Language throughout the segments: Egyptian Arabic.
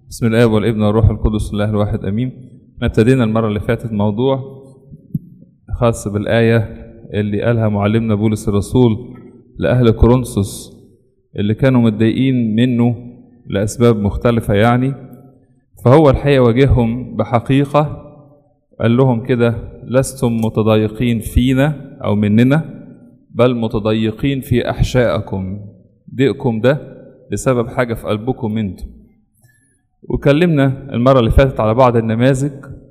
بسم الله والابن والروح القدس الله الواحد امين احنا ابتدينا المره اللي فاتت موضوع خاص بالايه اللي قالها معلمنا بولس الرسول لاهل كورنثوس اللي كانوا متضايقين منه لاسباب مختلفه يعني فهو الحقيقه واجههم بحقيقه قال لهم كده لستم متضايقين فينا او مننا بل متضايقين في احشائكم ضيقكم ده بسبب حاجه في قلبكم انتم وكلمنا المرة اللي فاتت على بعض النماذج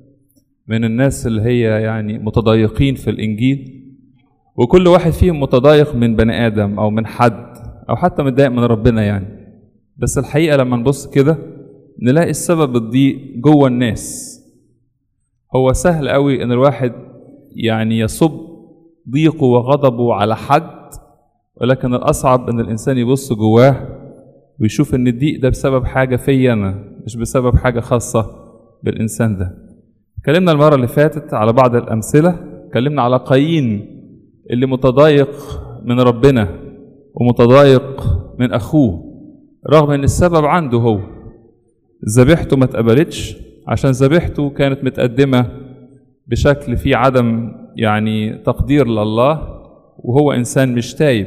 من الناس اللي هي يعني متضايقين في الإنجيل وكل واحد فيهم متضايق من بني آدم أو من حد أو حتى متضايق من ربنا يعني بس الحقيقة لما نبص كده نلاقي السبب الضيق جوه الناس هو سهل قوي إن الواحد يعني يصب ضيقه وغضبه على حد ولكن الأصعب إن الإنسان يبص جواه ويشوف إن الضيق ده بسبب حاجة فيا أنا مش بسبب حاجة خاصة بالإنسان ده اتكلمنا المرة اللي فاتت على بعض الأمثلة اتكلمنا على قايين اللي متضايق من ربنا ومتضايق من أخوه رغم إن السبب عنده هو ذبيحته ما اتقبلتش عشان ذبيحته كانت متقدمة بشكل فيه عدم يعني تقدير لله وهو إنسان مش تايب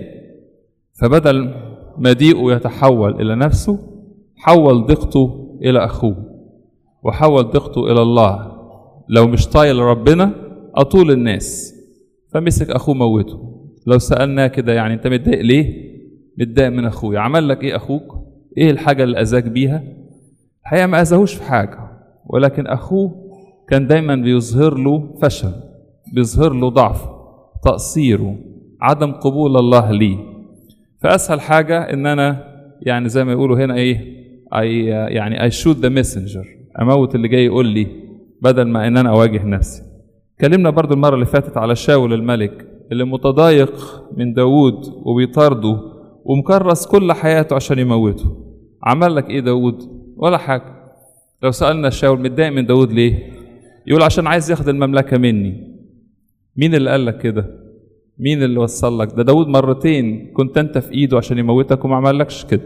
فبدل ما ضيقه يتحول إلى نفسه حول ضيقته إلى أخوه وحول ضيقته إلى الله لو مش طايل ربنا أطول الناس فمسك أخوه موته لو سألناه كده يعني أنت متضايق ليه؟ متضايق من أخويا عمل لك إيه أخوك؟ إيه الحاجة اللي أذاك بيها؟ الحقيقة ما أذاهوش في حاجة ولكن أخوه كان دايما بيظهر له فشل بيظهر له ضعف تقصيره عدم قبول الله ليه فأسهل حاجة إن أنا يعني زي ما يقولوا هنا إيه اي يعني اي شوت ذا ميسنجر اموت اللي جاي يقول لي بدل ما ان انا اواجه نفسي اتكلمنا برضو المره اللي فاتت على شاول الملك اللي متضايق من داوود وبيطارده ومكرس كل حياته عشان يموته عمل لك ايه داوود ولا حاجه لو سالنا شاول متضايق من داوود ليه يقول عشان عايز ياخد المملكه مني مين اللي قال لك كده مين اللي وصل لك ده داوود مرتين كنت انت في ايده عشان يموتك وما عملكش كده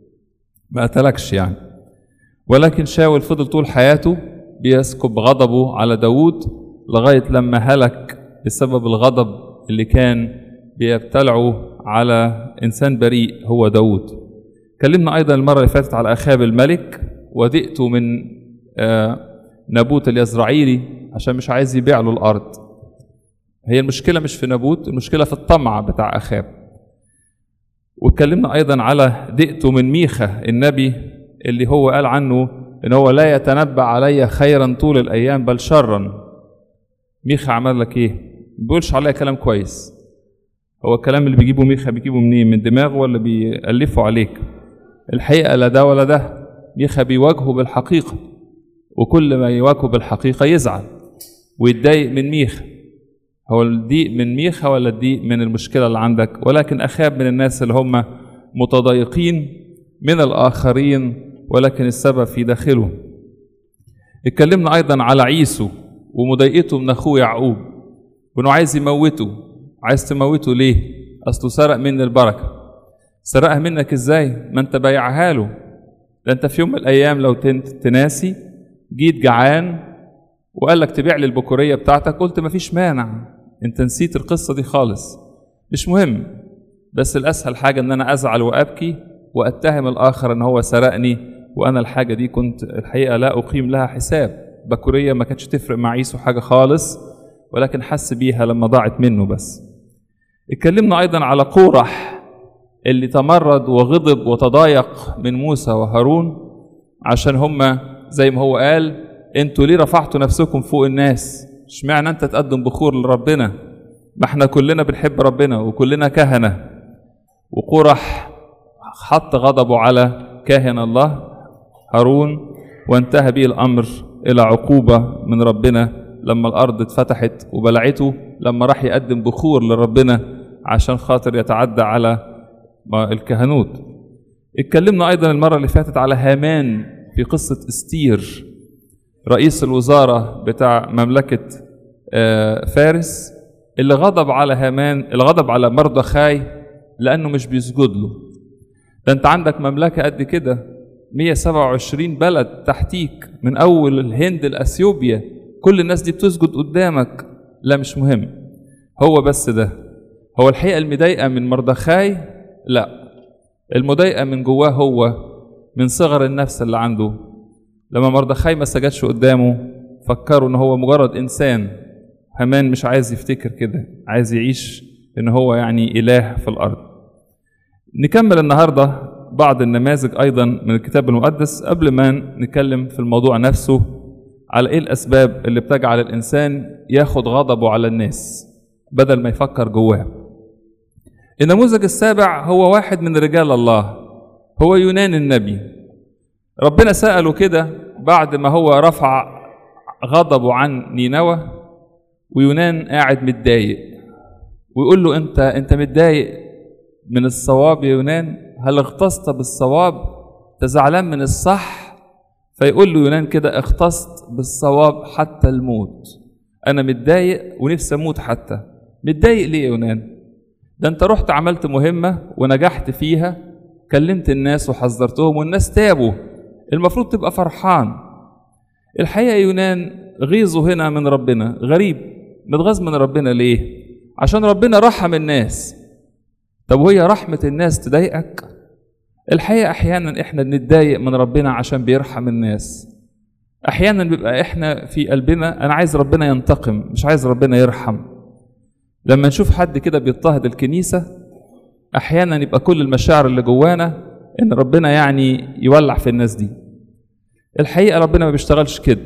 ما قتلكش يعني ولكن شاول فضل طول حياته بيسكب غضبه على داود لغاية لما هلك بسبب الغضب اللي كان بيبتلعه على إنسان بريء هو داود كلمنا أيضا المرة اللي فاتت على أخاب الملك وذئته من آه نابوت اليزرعيلي عشان مش عايز يبيع له الأرض هي المشكلة مش في نابوت المشكلة في الطمع بتاع أخاب واتكلمنا ايضا على دئته من ميخا النبي اللي هو قال عنه ان هو لا يتنبأ علي خيرا طول الايام بل شرا ميخا عمل لك ايه؟ ما بيقولش عليا كلام كويس هو الكلام اللي بيجيبه ميخا بيجيبه منين؟ من دماغه ولا بيألفه عليك؟ الحقيقة لا ده ولا ده ميخا بيواجهه بالحقيقة وكل ما يواجهه بالحقيقة يزعل ويتضايق من ميخا هو الضيق من ميخا ولا الضيق من المشكلة اللي عندك ولكن أخاب من الناس اللي هم متضايقين من الآخرين ولكن السبب في داخله اتكلمنا أيضا على عيسو ومضايقته من أخوه يعقوب وإنه عايز يموته عايز تموته ليه؟ أصله سرق مني البركة سرقها منك إزاي؟ ما أنت بايعها له ده أنت في يوم من الأيام لو تناسي جيت جعان وقال لك تبيع لي البكورية بتاعتك قلت مفيش مانع انت نسيت القصة دي خالص مش مهم بس الأسهل حاجة إن أنا أزعل وأبكي وأتهم الآخر إن هو سرقني وأنا الحاجة دي كنت الحقيقة لا أقيم لها حساب بكورية ما كانتش تفرق مع عيسو حاجة خالص ولكن حس بيها لما ضاعت منه بس اتكلمنا أيضا على قورح اللي تمرد وغضب وتضايق من موسى وهارون عشان هما زي ما هو قال انتوا ليه رفعتوا نفسكم فوق الناس اشمعنى انت تقدم بخور لربنا ما احنا كلنا بنحب ربنا وكلنا كهنة وقرح حط غضبه على كاهن الله هارون وانتهى به الأمر إلى عقوبة من ربنا لما الأرض اتفتحت وبلعته لما راح يقدم بخور لربنا عشان خاطر يتعدى على الكهنوت اتكلمنا أيضا المرة اللي فاتت على هامان في قصة استير رئيس الوزارة بتاع مملكة فارس اللي غضب على هامان اللي غضب على مردخاي لأنه مش بيسجد له ده أنت عندك مملكة قد كده 127 بلد تحتيك من اول الهند لاثيوبيا كل الناس دي بتسجد قدامك لا مش مهم هو بس ده هو الحقيقه المضايقه من مردخاي لا المضايقه من جواه هو من صغر النفس اللي عنده لما مردخاي ما سجدش قدامه فكروا ان هو مجرد انسان همان مش عايز يفتكر كده عايز يعيش ان هو يعني اله في الارض نكمل النهارده بعض النماذج ايضا من الكتاب المقدس قبل ما نتكلم في الموضوع نفسه على ايه الاسباب اللي بتجعل الانسان ياخد غضبه على الناس بدل ما يفكر جواه النموذج السابع هو واحد من رجال الله هو يونان النبي ربنا سأله كده بعد ما هو رفع غضبه عن نينوى ويونان قاعد متضايق ويقول له انت انت متضايق من الصواب يا يونان هل اغتصت بالصواب انت زعلان من الصح فيقول له يونان كده اغتصت بالصواب حتى الموت انا متضايق ونفسي اموت حتى متضايق ليه يا يونان ده انت رحت عملت مهمة ونجحت فيها كلمت الناس وحذرتهم والناس تابوا المفروض تبقى فرحان الحقيقة يا يونان غيظه هنا من ربنا غريب متغاظ من ربنا ليه عشان ربنا رحم الناس طب وهي رحمة الناس تضايقك الحقيقة أحيانا إحنا بنتضايق من ربنا عشان بيرحم الناس أحيانا بيبقى إحنا في قلبنا أنا عايز ربنا ينتقم مش عايز ربنا يرحم لما نشوف حد كده بيضطهد الكنيسة أحيانا يبقى كل المشاعر اللي جوانا إن ربنا يعني يولع في الناس دي الحقيقة ربنا ما بيشتغلش كده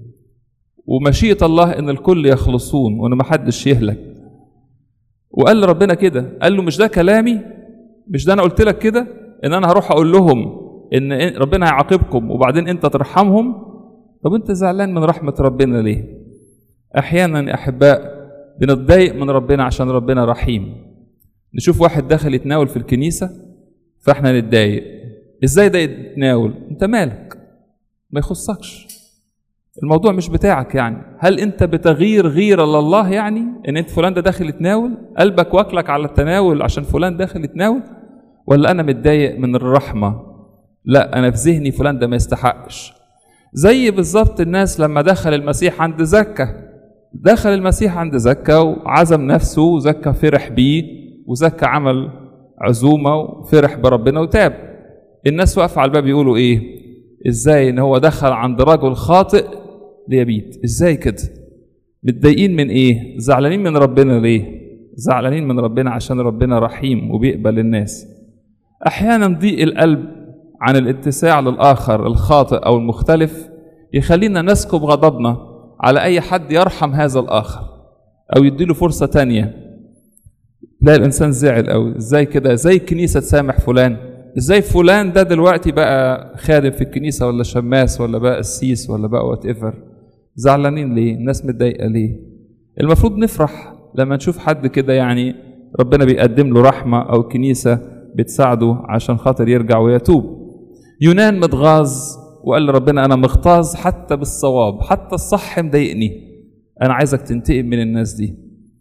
ومشيئة الله إن الكل يخلصون وإن محدش يهلك وقال لربنا كده قال له مش ده كلامي مش ده أنا قلت لك كده إن أنا هروح أقول لهم إن ربنا هيعاقبكم وبعدين أنت ترحمهم طب أنت زعلان من رحمة ربنا ليه؟ أحيانا يا أحباء بنتضايق من ربنا عشان ربنا رحيم نشوف واحد داخل يتناول في الكنيسة فاحنا نتضايق ازاي ده يتناول انت مالك ما يخصكش الموضوع مش بتاعك يعني هل انت بتغير غيرة لله يعني ان انت فلان ده داخل يتناول قلبك واكلك على التناول عشان فلان داخل يتناول ولا انا متضايق من الرحمة لا انا في ذهني فلان ده ما يستحقش زي بالظبط الناس لما دخل المسيح عند زكه دخل المسيح عند زكا وعزم نفسه وزكا فرح بيه وزكا عمل عزومة وفرح بربنا وتاب الناس واقفة على الباب يقولوا ايه ازاي ان هو دخل عند رجل خاطئ ليبيت ازاي كده متضايقين من ايه زعلانين من ربنا ليه زعلانين من ربنا عشان ربنا رحيم وبيقبل الناس احيانا ضيق القلب عن الاتساع للاخر الخاطئ او المختلف يخلينا نسكب غضبنا على أي حد يرحم هذا الآخر أو يديله فرصة تانية لا الإنسان زعل أوي إزاي كده إزاي الكنيسة تسامح فلان إزاي فلان ده دلوقتي بقى خادم في الكنيسة ولا شماس ولا بقى قسيس ولا بقى وات ايفر زعلانين ليه الناس متضايقة ليه المفروض نفرح لما نشوف حد كده يعني ربنا بيقدم له رحمة أو كنيسة بتساعده عشان خاطر يرجع ويتوب يونان متغاظ وقال لربنا انا مغتاظ حتى بالصواب حتى الصح مضايقني انا عايزك تنتقم من الناس دي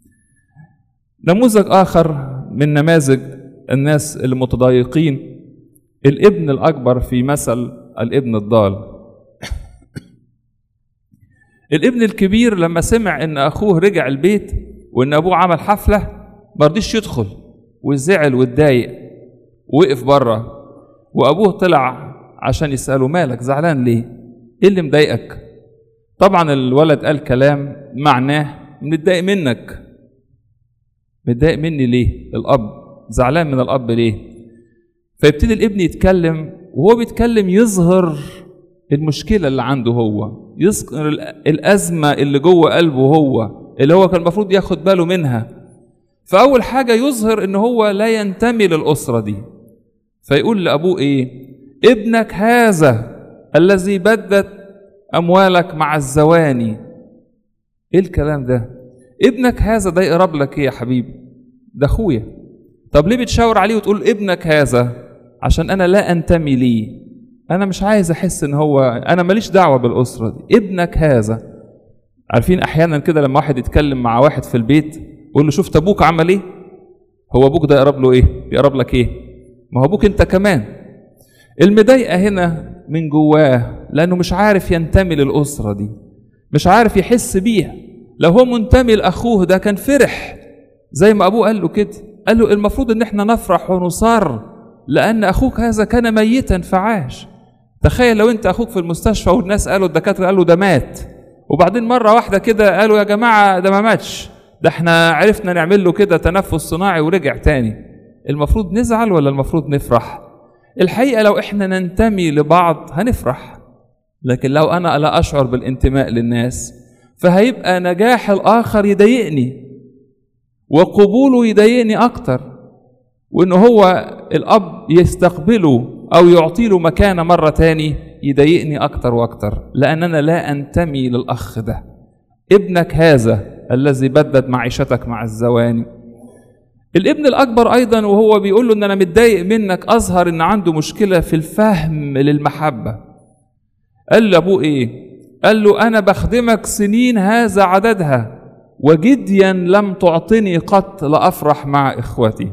نموذج اخر من نماذج الناس المتضايقين الابن الاكبر في مثل الابن الضال الابن الكبير لما سمع ان اخوه رجع البيت وان ابوه عمل حفله ما رضيش يدخل وزعل واتضايق وقف بره وابوه طلع عشان يسأله مالك زعلان ليه ايه اللي مضايقك طبعا الولد قال كلام معناه متضايق منك متضايق مني ليه الاب زعلان من الاب ليه فيبتدي الابن يتكلم وهو بيتكلم يظهر المشكلة اللي عنده هو يذكر الأزمة اللي جوه قلبه هو اللي هو كان المفروض ياخد باله منها فأول حاجة يظهر إن هو لا ينتمي للأسرة دي فيقول لأبوه إيه ابنك هذا الذي بدت أموالك مع الزواني إيه الكلام ده ابنك هذا ده يقرب لك إيه يا حبيبي ده أخويا طب ليه بتشاور عليه وتقول ابنك هذا عشان أنا لا أنتمي ليه أنا مش عايز أحس إن هو أنا ماليش دعوة بالأسرة دي ابنك هذا عارفين أحيانا كده لما واحد يتكلم مع واحد في البيت يقول له شفت أبوك عمل إيه هو أبوك ده يقرب له إيه يقرب لك إيه ما هو أبوك أنت كمان المضايقة هنا من جواه لأنه مش عارف ينتمي للأسرة دي مش عارف يحس بيها لو هو منتمي لأخوه ده كان فرح زي ما أبوه قال له كده قال له المفروض إن احنا نفرح ونصر لأن أخوك هذا كان ميتا فعاش تخيل لو أنت أخوك في المستشفى والناس قالوا الدكاترة قالوا ده مات وبعدين مرة واحدة كده قالوا يا جماعة ده ما ماتش ده احنا عرفنا نعمل له كده تنفس صناعي ورجع تاني المفروض نزعل ولا المفروض نفرح الحقيقة لو احنا ننتمي لبعض هنفرح لكن لو انا لا اشعر بالانتماء للناس فهيبقى نجاح الاخر يضايقني وقبوله يضايقني اكتر وان هو الاب يستقبله او يعطي له مكانه مره تاني يضايقني اكتر واكتر لان انا لا انتمي للاخ ده ابنك هذا الذي بدد معيشتك مع الزواني الابن الاكبر ايضا وهو بيقول له ان انا متضايق منك اظهر ان عنده مشكله في الفهم للمحبه قال لابوه ايه قال له انا بخدمك سنين هذا عددها وجديا لم تعطني قط لافرح مع اخوتي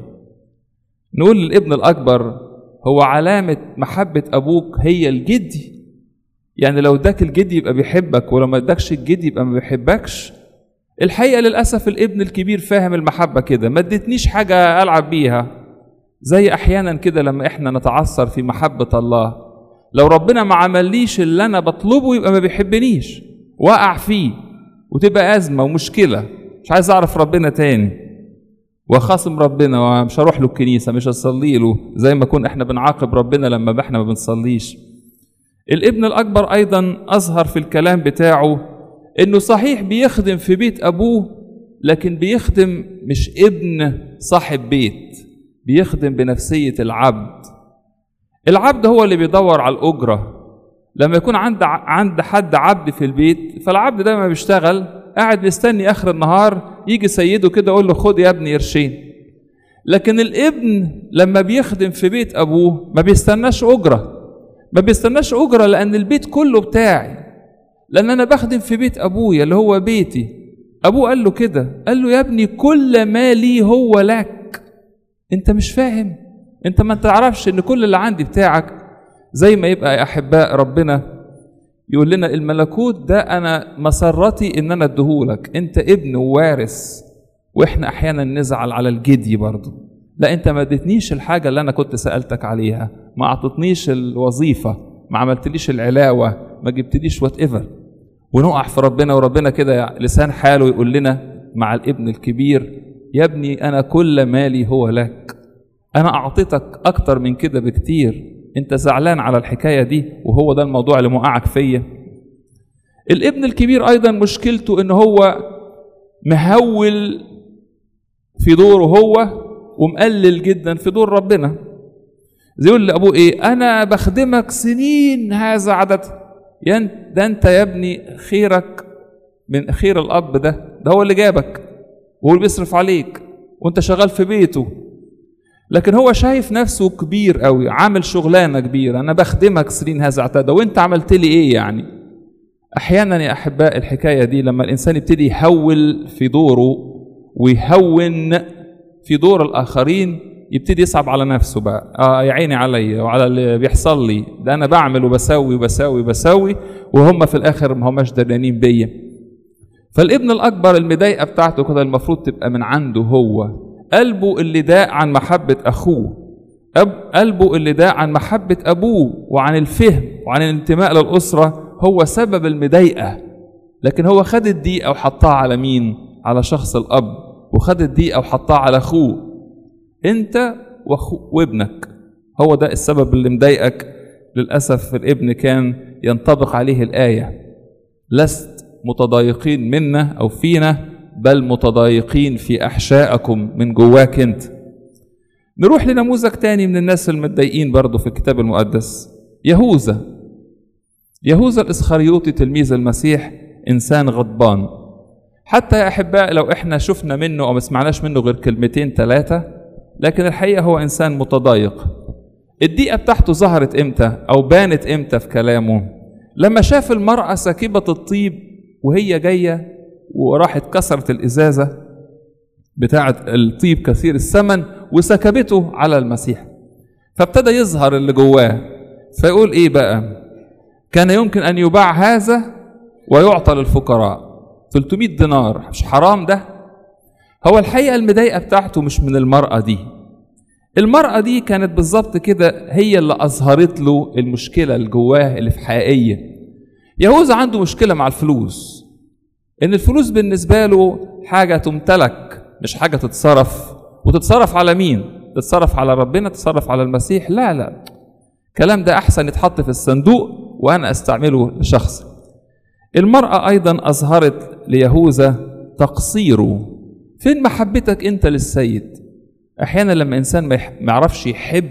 نقول للابن الاكبر هو علامه محبه ابوك هي الجدي يعني لو اداك الجدي يبقى بيحبك ولو ما اداكش الجدي يبقى ما بيحبكش الحقيقه للاسف الابن الكبير فاهم المحبه كده ما ادتنيش حاجه العب بيها زي احيانا كده لما احنا نتعثر في محبه الله لو ربنا ما عمليش اللي انا بطلبه يبقى ما بيحبنيش واقع فيه وتبقى ازمه ومشكله مش عايز اعرف ربنا تاني وخاصم ربنا ومش هروح له الكنيسه مش هصلي له زي ما كنا احنا بنعاقب ربنا لما احنا ما بنصليش الابن الاكبر ايضا اظهر في الكلام بتاعه انه صحيح بيخدم في بيت ابوه لكن بيخدم مش ابن صاحب بيت بيخدم بنفسيه العبد العبد هو اللي بيدور على الاجره لما يكون عند عند حد عبد في البيت فالعبد ده ما بيشتغل قاعد مستني اخر النهار يجي سيده كده يقول له خد يا ابني قرشين لكن الابن لما بيخدم في بيت ابوه ما بيستناش اجره ما بيستناش اجره لان البيت كله بتاعي لان انا بخدم في بيت ابويا اللي هو بيتي ابوه قال له كده قال له يا ابني كل ما لي هو لك انت مش فاهم انت ما تعرفش ان كل اللي عندي بتاعك زي ما يبقى يا احباء ربنا يقول لنا الملكوت ده انا مسرتي ان انا اديهولك انت ابن ووارث واحنا احيانا نزعل على الجدي برضه لا انت ما اديتنيش الحاجه اللي انا كنت سالتك عليها ما اعطتنيش الوظيفه ما عملتليش العلاوه ما جبتليش وات ايفر ونقع في ربنا وربنا كده لسان حاله يقول لنا مع الابن الكبير يا ابني انا كل مالي هو لك انا اعطيتك اكتر من كده بكتير انت زعلان على الحكايه دي وهو ده الموضوع اللي موقعك فيا الابن الكبير ايضا مشكلته ان هو مهول في دوره هو ومقلل جدا في دور ربنا زي يقول لابوه ايه انا بخدمك سنين هذا عدد ده انت يا ابني خيرك من خير الاب ده ده هو اللي جابك وهو اللي بيصرف عليك وانت شغال في بيته لكن هو شايف نفسه كبير قوي عامل شغلانه كبيره انا بخدمك سنين هذا اعتدى وانت عملت لي ايه يعني احيانا يا احباء الحكايه دي لما الانسان يبتدي يهول في دوره ويهون في دور الاخرين يبتدي يصعب على نفسه بقى اه يا عيني عليا وعلى اللي بيحصل لي ده انا بعمل وبسوي وبسوي وبسوي وهم في الاخر ما هماش دريانين بيا فالابن الاكبر المضايقه بتاعته كده المفروض تبقى من عنده هو قلبه اللي داء عن محبه اخوه أب قلبه اللي داء عن محبه ابوه وعن الفهم وعن الانتماء للاسره هو سبب المضايقه لكن هو خد الضيقه وحطها على مين على شخص الاب وخد الضيقه وحطها على اخوه انت واخو وابنك هو ده السبب اللي مضايقك للاسف الابن كان ينطبق عليه الايه لست متضايقين منا او فينا بل متضايقين في احشائكم من جواك انت نروح لنموذج تاني من الناس المتضايقين برضه في الكتاب المقدس يهوذا يهوذا الاسخريوطي تلميذ المسيح انسان غضبان حتى يا احباء لو احنا شفنا منه او ما سمعناش منه غير كلمتين ثلاثه لكن الحقيقه هو انسان متضايق الدقيقه بتاعته ظهرت امتى او بانت امتى في كلامه لما شاف المراه ساكبه الطيب وهي جايه وراحت كسرت الازازه بتاعه الطيب كثير الثمن وسكبته على المسيح فابتدى يظهر اللي جواه فيقول ايه بقى كان يمكن ان يباع هذا ويعطى للفقراء 300 دينار مش حرام ده هو الحقيقه المضايقه بتاعته مش من المراه دي المراه دي كانت بالظبط كده هي اللي اظهرت له المشكله اللي جواه اللي في حقيقيه يهوذا عنده مشكله مع الفلوس ان الفلوس بالنسبه له حاجه تمتلك مش حاجه تتصرف وتتصرف على مين تتصرف على ربنا تتصرف على المسيح لا لا الكلام ده احسن يتحط في الصندوق وانا استعمله لشخصي المراه ايضا اظهرت ليهوذا تقصيره فين محبتك انت للسيد احيانا لما انسان ما يعرفش يحب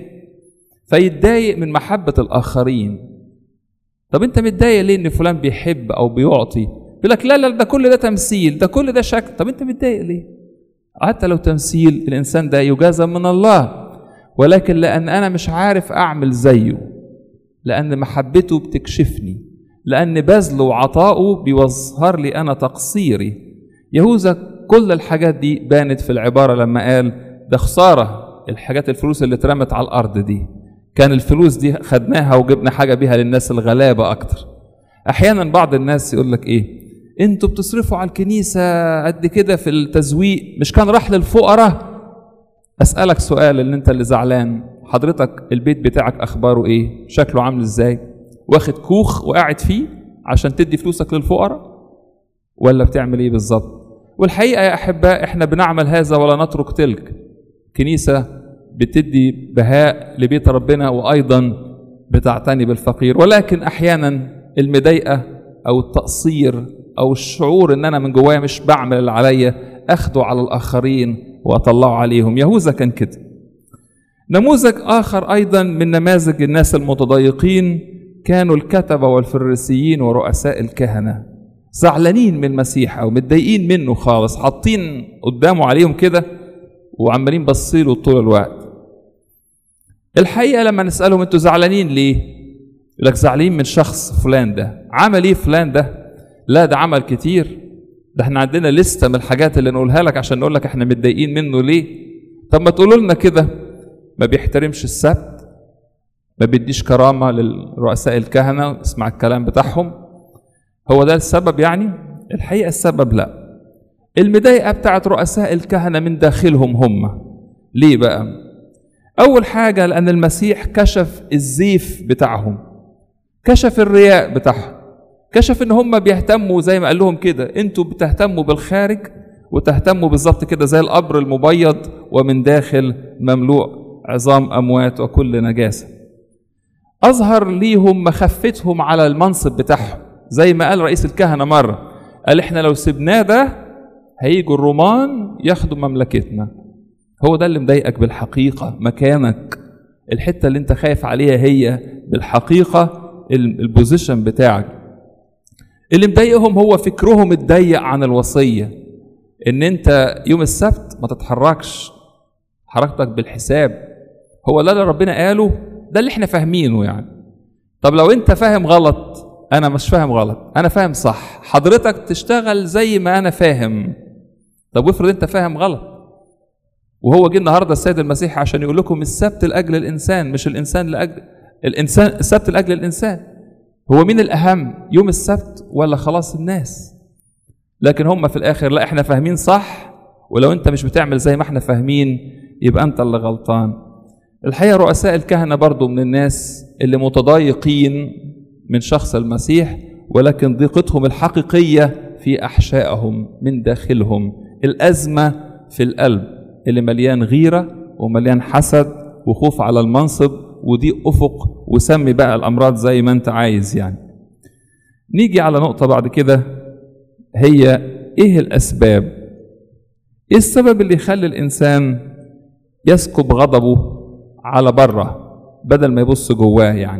فيتضايق من محبه الاخرين طب انت متضايق ليه ان فلان بيحب او بيعطي يقول لك لا لا ده كل ده تمثيل ده كل ده شكل طب انت متضايق ليه حتى لو تمثيل الانسان ده يجازى من الله ولكن لان انا مش عارف اعمل زيه لان محبته بتكشفني لان بذله وعطائه بيظهر لي انا تقصيري يهوذا كل الحاجات دي بانت في العباره لما قال ده خساره الحاجات الفلوس اللي اترمت على الارض دي كان الفلوس دي خدناها وجبنا حاجه بيها للناس الغلابه اكتر احيانا بعض الناس يقول لك ايه انتوا بتصرفوا على الكنيسه قد كده في التزويق مش كان راح للفقراء اسالك سؤال اللي انت اللي زعلان حضرتك البيت بتاعك اخباره ايه شكله عامل ازاي واخد كوخ وقاعد فيه عشان تدي فلوسك للفقراء ولا بتعمل ايه بالظبط والحقيقه يا احباء احنا بنعمل هذا ولا نترك تلك كنيسه بتدي بهاء لبيت ربنا وايضا بتعتني بالفقير ولكن احيانا المضايقه او التقصير او الشعور ان انا من جوايا مش بعمل اللي عليا اخده على الاخرين واطلعه عليهم يهوذا كان كده نموذج اخر ايضا من نماذج الناس المتضايقين كانوا الكتبه والفريسيين ورؤساء الكهنه زعلانين من المسيح او متضايقين منه خالص حاطين قدامه عليهم كده وعمالين باصيله طول الوقت الحقيقه لما نسالهم انتوا زعلانين ليه يقول لك زعلانين من شخص فلان ده عمل ايه فلان ده لا ده عمل كتير ده احنا عندنا لستة من الحاجات اللي نقولها لك عشان نقول لك احنا متضايقين منه ليه طب ما تقولوا لنا كده ما بيحترمش السبت ما بيديش كرامة للرؤساء الكهنة اسمع الكلام بتاعهم هو ده السبب يعني الحقيقة السبب لا المضايقة بتاعت رؤساء الكهنة من داخلهم هم ليه بقى أول حاجة لأن المسيح كشف الزيف بتاعهم كشف الرياء بتاعهم كشف ان هم بيهتموا زي ما قال لهم كده انتوا بتهتموا بالخارج وتهتموا بالظبط كده زي القبر المبيض ومن داخل مملوء عظام اموات وكل نجاسه اظهر ليهم مخفتهم على المنصب بتاعهم زي ما قال رئيس الكهنه مره قال احنا لو سبناه ده هيجوا الرومان ياخدوا مملكتنا هو ده اللي مضايقك بالحقيقه مكانك الحته اللي انت خايف عليها هي بالحقيقه البوزيشن بتاعك اللي مضايقهم هو فكرهم الضيق عن الوصية ان انت يوم السبت ما تتحركش حركتك بالحساب هو ده اللي ربنا قاله ده اللي احنا فاهمينه يعني طب لو انت فاهم غلط انا مش فاهم غلط انا فاهم صح حضرتك تشتغل زي ما انا فاهم طب وافرض انت فاهم غلط وهو جه النهارده السيد المسيح عشان يقول لكم السبت لاجل الانسان مش الانسان لاجل الانسان السبت لاجل الانسان هو مين الأهم يوم السبت ولا خلاص الناس لكن هم في الآخر لا احنا فاهمين صح ولو انت مش بتعمل زي ما احنا فاهمين يبقى انت اللي غلطان الحقيقة رؤساء الكهنة برضو من الناس اللي متضايقين من شخص المسيح ولكن ضيقتهم الحقيقية في أحشائهم من داخلهم الأزمة في القلب اللي مليان غيرة ومليان حسد وخوف على المنصب ودي افق وسمي بقى الامراض زي ما انت عايز يعني نيجي على نقطة بعد كده هي ايه الاسباب ايه السبب اللي يخلي الانسان يسكب غضبه على بره بدل ما يبص جواه يعني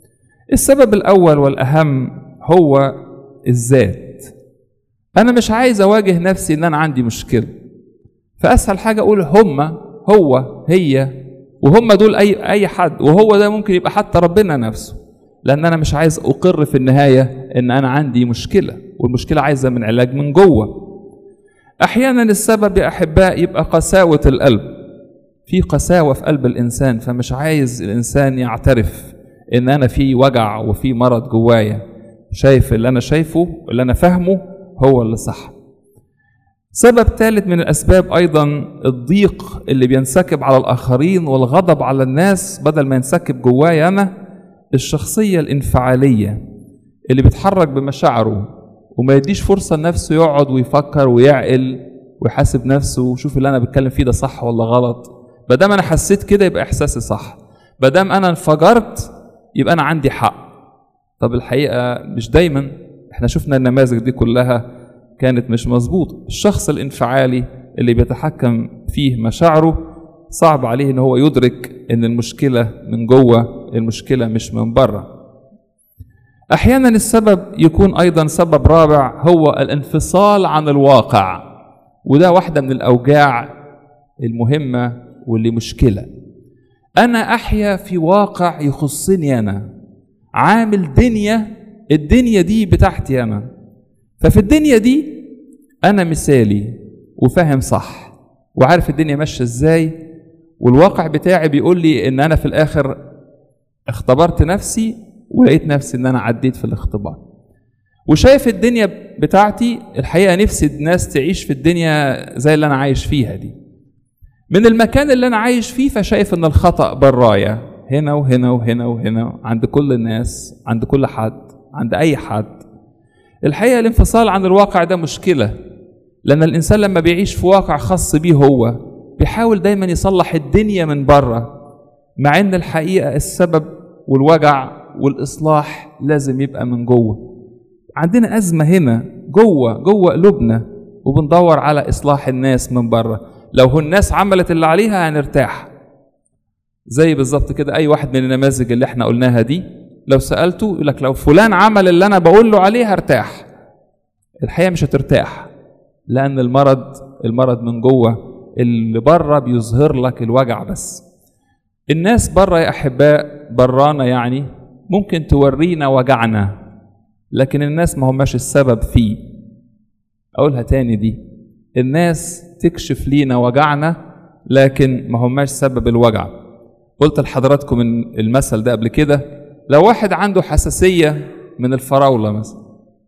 السبب الاول والاهم هو الذات انا مش عايز اواجه نفسي ان انا عندي مشكله فاسهل حاجه اقول هما هو هي وهم دول اي اي حد وهو ده ممكن يبقى حتى ربنا نفسه لان انا مش عايز اقر في النهايه ان انا عندي مشكله والمشكله عايزه من علاج من جوه احيانا السبب يا احباء يبقى قساوه القلب في قساوه في قلب الانسان فمش عايز الانسان يعترف ان انا في وجع وفي مرض جوايا شايف اللي انا شايفه اللي انا فاهمه هو اللي صح سبب ثالث من الاسباب ايضا الضيق اللي بينسكب على الاخرين والغضب على الناس بدل ما ينسكب جوايا انا الشخصيه الانفعاليه اللي بيتحرك بمشاعره وما يديش فرصه لنفسه يقعد ويفكر ويعقل ويحاسب نفسه ويشوف اللي انا بتكلم فيه ده صح ولا غلط ما دام انا حسيت كده يبقى احساسي صح ما دام انا انفجرت يبقى انا عندي حق طب الحقيقه مش دايما احنا شفنا النماذج دي كلها كانت مش مظبوطه الشخص الانفعالي اللي بيتحكم فيه مشاعره صعب عليه ان هو يدرك ان المشكله من جوه المشكله مش من بره احيانا السبب يكون ايضا سبب رابع هو الانفصال عن الواقع وده واحده من الاوجاع المهمه واللي مشكله انا احيا في واقع يخصني انا عامل دنيا الدنيا دي بتاعتي انا ففي الدنيا دي انا مثالي وفاهم صح وعارف الدنيا ماشيه ازاي والواقع بتاعي بيقول لي ان انا في الاخر اختبرت نفسي ولقيت نفسي ان انا عديت في الاختبار وشايف الدنيا بتاعتي الحقيقه نفسي الناس تعيش في الدنيا زي اللي انا عايش فيها دي من المكان اللي انا عايش فيه فشايف ان الخطا برايا هنا وهنا وهنا وهنا عند كل الناس عند كل حد عند اي حد الحقيقه الانفصال عن الواقع ده مشكله لان الانسان لما بيعيش في واقع خاص بيه هو بيحاول دايما يصلح الدنيا من بره مع ان الحقيقه السبب والوجع والاصلاح لازم يبقى من جوه عندنا ازمه هنا جوه جوه قلوبنا وبندور على اصلاح الناس من بره لو هو الناس عملت اللي عليها هنرتاح زي بالظبط كده اي واحد من النماذج اللي احنا قلناها دي لو سالته يقول لك لو فلان عمل اللي انا بقول له عليه هرتاح الحقيقه مش هترتاح لان المرض المرض من جوه اللي بره بيظهر لك الوجع بس الناس بره يا احباء برانا يعني ممكن تورينا وجعنا لكن الناس ما هماش السبب فيه اقولها تاني دي الناس تكشف لينا وجعنا لكن ما هماش سبب الوجع قلت لحضراتكم المثل ده قبل كده لو واحد عنده حساسية من الفراولة مثلا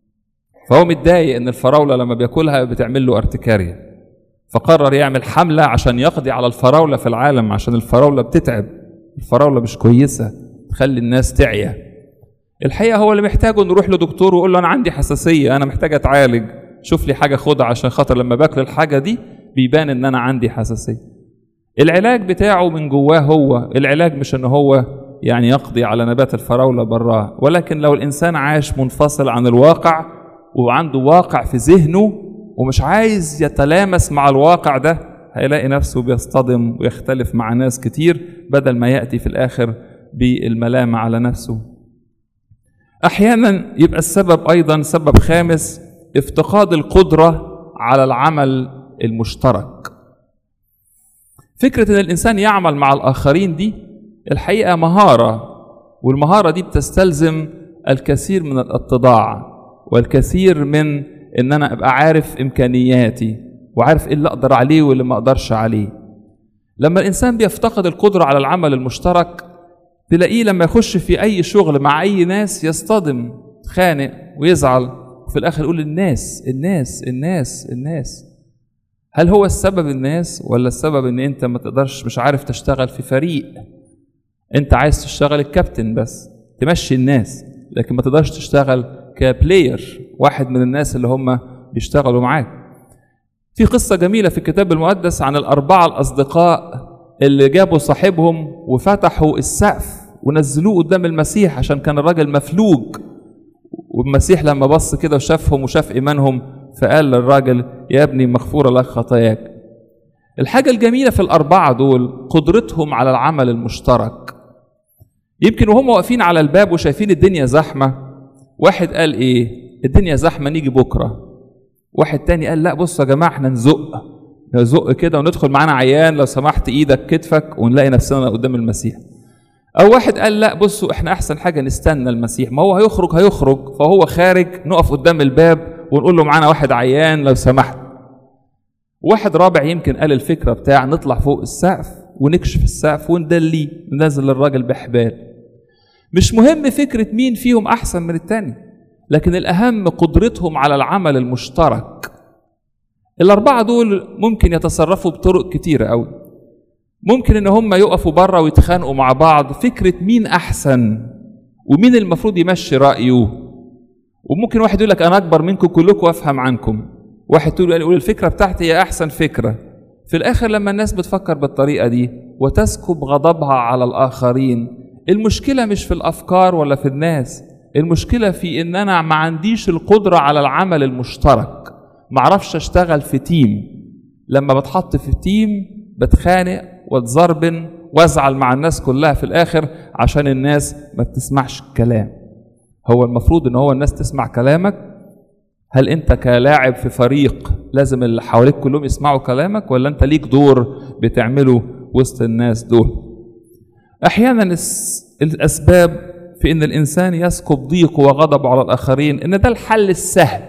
فهو متضايق ان الفراولة لما بياكلها بتعمل له ارتكارية فقرر يعمل حملة عشان يقضي على الفراولة في العالم عشان الفراولة بتتعب الفراولة مش كويسة تخلي الناس تعيا الحقيقة هو اللي محتاجه نروح لدكتور ويقول له أنا عندي حساسية أنا محتاج أتعالج شوف لي حاجة خدها عشان خاطر لما باكل الحاجة دي بيبان إن أنا عندي حساسية العلاج بتاعه من جواه هو العلاج مش إن هو يعني يقضي على نبات الفراولة براه ولكن لو الإنسان عاش منفصل عن الواقع وعنده واقع في ذهنه ومش عايز يتلامس مع الواقع ده هيلاقي نفسه بيصطدم ويختلف مع ناس كتير بدل ما يأتي في الآخر بالملامة على نفسه أحيانا يبقى السبب أيضا سبب خامس افتقاد القدرة على العمل المشترك فكرة أن الإنسان يعمل مع الآخرين دي الحقيقة مهارة والمهارة دي بتستلزم الكثير من الاتضاع والكثير من ان انا ابقى عارف امكانياتي وعارف ايه اللي اقدر عليه واللي ما اقدرش عليه لما الانسان بيفتقد القدره على العمل المشترك تلاقيه لما يخش في اي شغل مع اي ناس يصطدم خانق ويزعل وفي الاخر يقول الناس الناس الناس الناس هل هو السبب الناس ولا السبب ان انت ما تقدرش مش عارف تشتغل في فريق انت عايز تشتغل الكابتن بس تمشي الناس لكن ما تقدرش تشتغل كبلاير واحد من الناس اللي هم بيشتغلوا معاك في قصة جميلة في الكتاب المقدس عن الأربعة الأصدقاء اللي جابوا صاحبهم وفتحوا السقف ونزلوه قدام المسيح عشان كان الراجل مفلوج والمسيح لما بص كده وشافهم وشاف إيمانهم فقال للراجل يا ابني مغفورة لك خطاياك الحاجة الجميلة في الأربعة دول قدرتهم على العمل المشترك يمكن وهم واقفين على الباب وشايفين الدنيا زحمة واحد قال إيه الدنيا زحمة نيجي بكرة واحد تاني قال لا بصوا يا جماعة احنا نزق نزق كده وندخل معانا عيان لو سمحت ايدك كتفك ونلاقي نفسنا قدام المسيح او واحد قال لا بصوا احنا احسن حاجة نستنى المسيح ما هو هيخرج هيخرج فهو خارج نقف قدام الباب ونقول له معانا واحد عيان لو سمحت واحد رابع يمكن قال الفكرة بتاع نطلع فوق السقف ونكشف السقف وندليه ننزل الراجل بحبال مش مهم فكرة مين فيهم أحسن من التاني لكن الأهم قدرتهم على العمل المشترك الأربعة دول ممكن يتصرفوا بطرق كتيرة أوي ممكن إن هم يقفوا بره ويتخانقوا مع بعض فكرة مين أحسن ومين المفروض يمشي رأيه وممكن واحد يقول لك أنا أكبر منكم كلكم وأفهم عنكم واحد تقول يقول الفكرة بتاعتي هي أحسن فكرة في الآخر لما الناس بتفكر بالطريقة دي وتسكب غضبها على الآخرين المشكلة مش في الأفكار ولا في الناس المشكلة في إن أنا ما عنديش القدرة على العمل المشترك معرفش أشتغل في تيم لما بتحط في تيم بتخانق واتزربن وازعل مع الناس كلها في الآخر عشان الناس ما بتسمعش الكلام هو المفروض إن هو الناس تسمع كلامك هل انت كلاعب في فريق لازم اللي حواليك كلهم يسمعوا كلامك ولا انت ليك دور بتعمله وسط الناس دول احيانا الاسباب في ان الانسان يسكب ضيقه وغضبه على الاخرين ان ده الحل السهل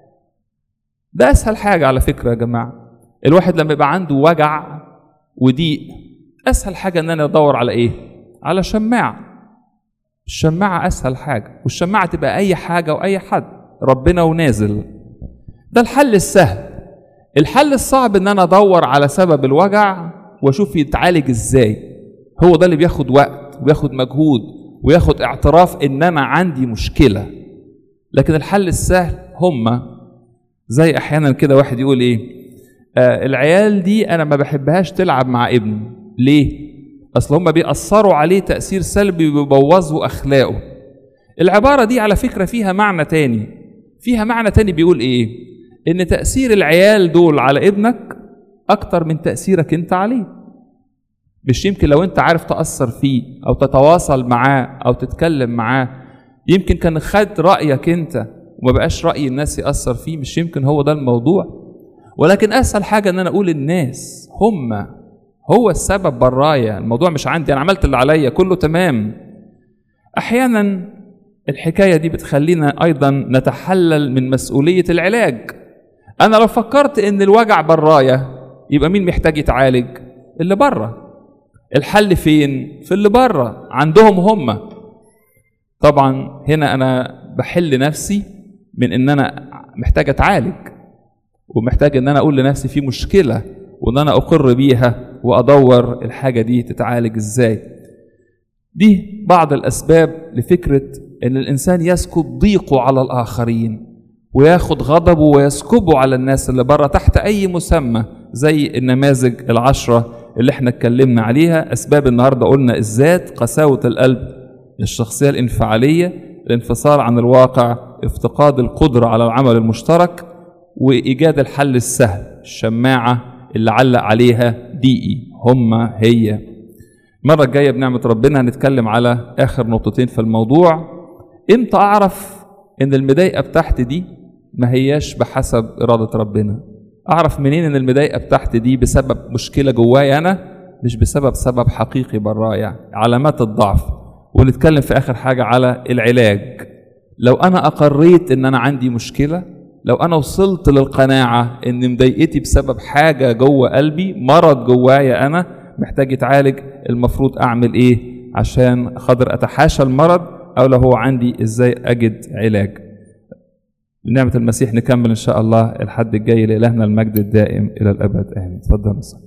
ده اسهل حاجه على فكره يا جماعه الواحد لما يبقى عنده وجع وضيق اسهل حاجه ان انا ادور على ايه على شماعه الشماعه اسهل حاجه والشماعه تبقى اي حاجه واي حد ربنا ونازل ده الحل السهل الحل الصعب ان انا ادور على سبب الوجع واشوف يتعالج ازاي هو ده اللي بياخد وقت وبياخد مجهود وياخد اعتراف ان انا عندي مشكله لكن الحل السهل هما زي احيانا كده واحد يقول ايه آه العيال دي انا ما بحبهاش تلعب مع ابني ليه اصل هما بيأثروا عليه تأثير سلبي وبيبوظوا اخلاقه العبارة دي على فكرة فيها معنى تاني فيها معنى تاني بيقول ايه ان تأثير العيال دول على ابنك اكتر من تأثيرك انت عليه مش يمكن لو انت عارف تأثر فيه او تتواصل معاه او تتكلم معاه يمكن كان خد رأيك انت وما بقاش رأي الناس يأثر فيه مش يمكن هو ده الموضوع ولكن اسهل حاجة ان انا اقول الناس هم هو السبب برايا الموضوع مش عندي انا عملت اللي عليا كله تمام احيانا الحكاية دي بتخلينا أيضا نتحلل من مسؤولية العلاج أنا لو فكرت إن الوجع برايا يبقى مين محتاج يتعالج اللي بره الحل فين في اللي بره عندهم هم طبعا هنا أنا بحل نفسي من إن أنا محتاج أتعالج ومحتاج إن أنا أقول لنفسي في مشكلة وإن أنا أقر بيها وأدور الحاجة دي تتعالج إزاي دي بعض الأسباب لفكرة ان الانسان يسكب ضيقه على الاخرين وياخد غضبه ويسكبه على الناس اللي بره تحت اي مسمى زي النماذج العشره اللي احنا اتكلمنا عليها اسباب النهارده قلنا الذات قساوه القلب الشخصيه الانفعاليه الانفصال عن الواقع افتقاد القدره على العمل المشترك وايجاد الحل السهل الشماعه اللي علق عليها دقيقي هما هي المره الجايه بنعمه ربنا هنتكلم على اخر نقطتين في الموضوع امتى اعرف ان المضايقه بتاعتي دي ما هياش بحسب اراده ربنا اعرف منين ان المضايقه بتاعتي دي بسبب مشكله جوايا انا مش بسبب سبب حقيقي برايا علامات الضعف ونتكلم في اخر حاجه على العلاج لو انا اقريت ان انا عندي مشكله لو انا وصلت للقناعه ان مضايقتي بسبب حاجه جوه قلبي مرض جوايا انا محتاج يتعالج المفروض اعمل ايه عشان خاطر اتحاشى المرض او لو هو عندي ازاي اجد علاج بنعمة المسيح نكمل ان شاء الله الحد الجاي لإلهنا المجد الدائم الى الابد امين اتفضل